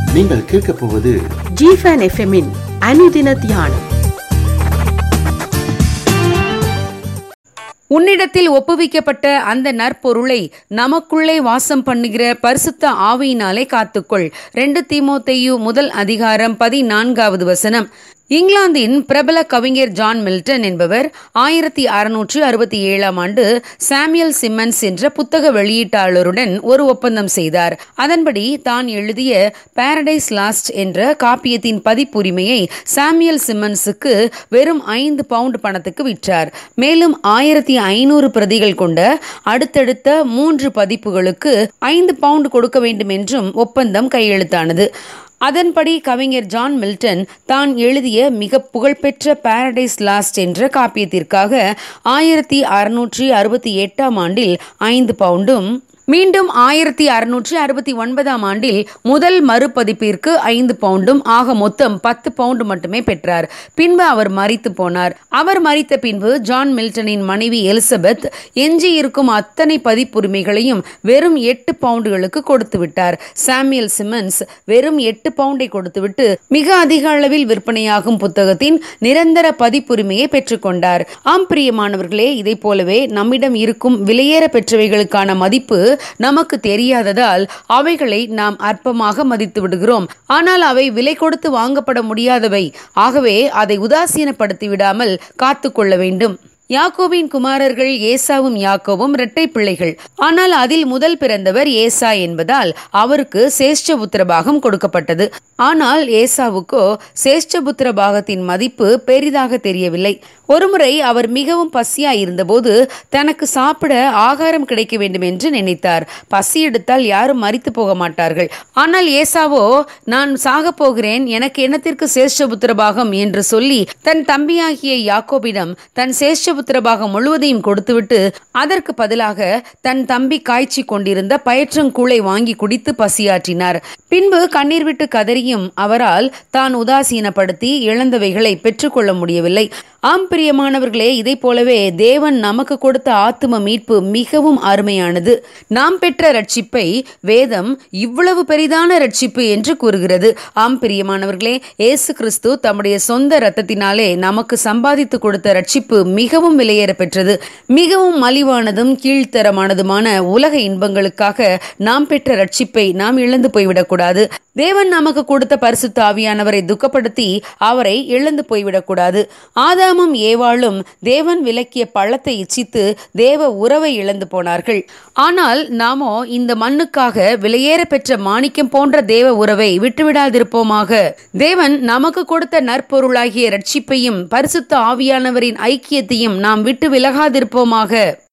நீங்கள் கேட்கப் போவது ஜிஃபன் எஃப்எம்மின் அனுதின தியானம் உன்னிடத்தில் ஒப்புவிக்கப்பட்ட அந்த நற்பொருளை நமக்குள்ளே வாசம் பண்ணுகிற பரிசுத்த ஆவியினாலே காத்துக்கொள் ரெண்டு தீமோத்தேயு முதல் அதிகாரம் பதினான்காவது வசனம் இங்கிலாந்தின் பிரபல கவிஞர் ஜான் மில்டன் என்பவர் ஆயிரத்தி அறுநூற்று அறுபத்தி ஏழாம் ஆண்டு சாமுவேல் சிம்மன்ஸ் என்ற புத்தக வெளியீட்டாளருடன் ஒரு ஒப்பந்தம் செய்தார் அதன்படி தான் எழுதிய பாரடைஸ் லாஸ்ட் என்ற காப்பியத்தின் பதிப்புரிமையை சாமுவேல் சிம்மன்ஸுக்கு வெறும் ஐந்து பவுண்ட் பணத்துக்கு விற்றார் மேலும் ஆயிரத்தி ஐநூறு பிரதிகள் கொண்ட அடுத்தடுத்த மூன்று பதிப்புகளுக்கு ஐந்து பவுண்ட் கொடுக்க வேண்டும் என்றும் ஒப்பந்தம் கையெழுத்தானது அதன்படி கவிஞர் ஜான் மில்டன் தான் எழுதிய மிக புகழ்பெற்ற பாரடைஸ் லாஸ்ட் என்ற காப்பியத்திற்காக ஆயிரத்தி அறுநூற்றி அறுபத்தி எட்டாம் ஆண்டில் ஐந்து பவுண்டும் மீண்டும் ஆயிரத்தி அறுநூற்றி அறுபத்தி ஒன்பதாம் ஆண்டில் முதல் மறுபதிப்பிற்கு ஐந்து பவுண்டும் ஆக மொத்தம் பத்து பவுண்டு மட்டுமே பெற்றார் பின்பு அவர் மறித்து போனார் அவர் மறித்த பின்பு ஜான் மில்டனின் மனைவி எலிசபெத் எஞ்சி இருக்கும் அத்தனை பதிப்புரிமைகளையும் வெறும் எட்டு பவுண்டுகளுக்கு கொடுத்து விட்டார் சாமுவேல் சிமன்ஸ் வெறும் எட்டு பவுண்டை கொடுத்துவிட்டு மிக அதிக அளவில் விற்பனையாகும் புத்தகத்தின் நிரந்தர பதிப்புரிமையை பெற்றுக்கொண்டார் ஆம் பிரியமானவர்களே இதை போலவே நம்மிடம் இருக்கும் விலையேற பெற்றவைகளுக்கான மதிப்பு நமக்கு தெரியாததால் அவைகளை நாம் அற்பமாக மதித்து விடுகிறோம் ஆனால் அவை விலை கொடுத்து வாங்கப்பட முடியாதவை ஆகவே அதை உதாசீனப்படுத்தி விடாமல் காத்து கொள்ள வேண்டும் யாக்கோபின் குமாரர்கள் ஏசாவும் யாக்கோவும் இரட்டை பிள்ளைகள் ஆனால் அதில் முதல் பிறந்தவர் ஏசா என்பதால் அவருக்கு சேஷ்டபுத்திர பாகம் கொடுக்கப்பட்டது ஆனால் ஏசாவுக்கோ சேஷ்டபுத்திர பாகத்தின் மதிப்பு பெரிதாக தெரியவில்லை ஒருமுறை அவர் மிகவும் பசியா இருந்தபோது தனக்கு சாப்பிட ஆகாரம் கிடைக்க வேண்டும் என்று நினைத்தார் பசி எடுத்தால் யாரும் மறித்து போக மாட்டார்கள் ஆனால் ஏசாவோ நான் சாக போகிறேன் எனக்கு என்னத்திற்கு சேஷ்டபுத்திர பாகம் என்று சொல்லி தன் தம்பியாகிய யாக்கோபிடம் தன் சேஷ்டபுத்திர பாகம் முழுவதையும் கொடுத்துவிட்டு அதற்கு பதிலாக தன் தம்பி காய்ச்சி கொண்டிருந்த பயற்றங்கூளை வாங்கி குடித்து பசியாற்றினார் பின்பு கண்ணீர் விட்டு கதறியும் அவரால் தான் உதாசீனப்படுத்தி இழந்தவைகளை பெற்றுக்கொள்ள முடியவில்லை ஆம் பிரியமானவர்களே இதை போலவே தேவன் நமக்கு கொடுத்த ஆத்தும மீட்பு மிகவும் அருமையானது நாம் பெற்ற ரட்சிப்பை வேதம் இவ்வளவு பெரிதான ரட்சிப்பு என்று கூறுகிறது ஆம் பிரியமானவர்களே இயேசு கிறிஸ்து தம்முடைய சொந்த இரத்தத்தினாலே நமக்கு சம்பாதித்து கொடுத்த ரட்சிப்பு மிகவும் விலையேற பெற்றது மிகவும் மலிவானதும் கீழ்த்தரமானதுமான உலக இன்பங்களுக்காக நாம் பெற்ற ரட்சிப்பை நாம் இழந்து போய்விடக்கூடாது தேவன் நமக்கு கொடுத்த பரிசுத்த ஆவியானவரை துக்கப்படுத்தி அவரை இழந்து போய்விடக்கூடாது ஆதாமும் ஏவாளும் தேவன் விலக்கிய பழத்தை இச்சித்து தேவ உறவை இழந்து போனார்கள் ஆனால் நாமோ இந்த மண்ணுக்காக விலையேற பெற்ற மாணிக்கம் போன்ற தேவ உறவை விட்டுவிடாதிருப்போமாக தேவன் நமக்கு கொடுத்த நற்பொருளாகிய ரட்சிப்பையும் பரிசுத்த ஆவியானவரின் ஐக்கியத்தையும் நாம் விட்டு விலகாதிருப்போமாக